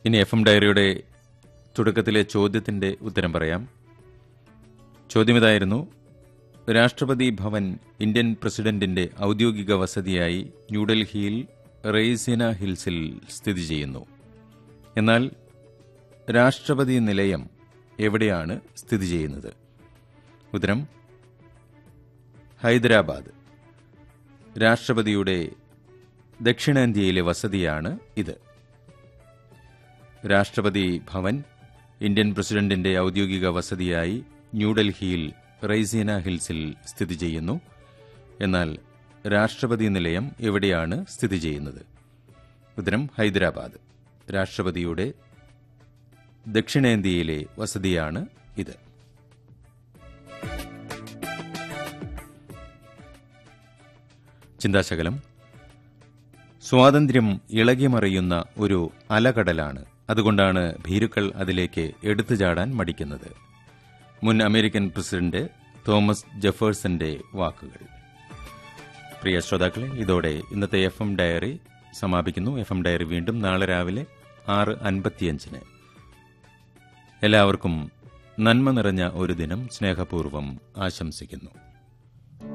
ഇനി F M ഡയറിയുടെ തുടക്കത്തിലെ ചോദ്യത്തിന്റെ ഉത്തരം പറയാം ചോദ്യം ഇതായിരുന്നു രാഷ്ട്രപതി ഭവൻ ഇന്ത്യൻ പ്രസിഡന്റിന്റെ ഔദ്യോഗിക വസതിയായി ന്യൂഡൽഹിയിൽ റെയ്സിന ഹിൽസിൽ സ്ഥിതി ചെയ്യുന്നു എന്നാൽ രാഷ്ട്രപതി നിലയം എവിടെയാണ് സ്ഥിതി ചെയ്യുന്നത് ഉത്തരം ഹൈദരാബാദ് രാഷ്ട്രപതിയുടെ ദക്ഷിണേന്ത്യയിലെ വസതിയാണ് ഇത് രാഷ്ട്രപതി ഭവൻ ഇന്ത്യൻ പ്രസിഡന്റിന്റെ ഔദ്യോഗിക വസതിയായി ന്യൂഡൽഹിയിൽ റൈസീന ഹിൽസിൽ സ്ഥിതി ചെയ്യുന്നു എന്നാൽ രാഷ്ട്രപതി നിലയം എവിടെയാണ് സ്ഥിതി ചെയ്യുന്നത് ഉത്തരം ഹൈദരാബാദ് രാഷ്ട്രപതിയുടെ ദക്ഷിണേന്ത്യയിലെ വസതിയാണ് ഇത് ചിന്താശകലം സ്വാതന്ത്ര്യം ഇളകിമറിയുന്ന ഒരു അലകടലാണ് അതുകൊണ്ടാണ് ഭീരുക്കൾ അതിലേക്ക് എടുത്തുചാടാൻ മടിക്കുന്നത് മുൻ അമേരിക്കൻ പ്രസിഡന്റ് തോമസ് ജെഫേഴ്സന്റെ വാക്കുകൾ പ്രിയ ശ്രോതാക്കളെ ഇതോടെ ഇന്നത്തെ എഫ് എം ഡയറി സമാപിക്കുന്നു എഫ് എം ഡയറി വീണ്ടും നാളെ രാവിലെ ആറ് അൻപത്തിയഞ്ചിന് എല്ലാവർക്കും നന്മ നിറഞ്ഞ ഒരു ദിനം സ്നേഹപൂർവ്വം ആശംസിക്കുന്നു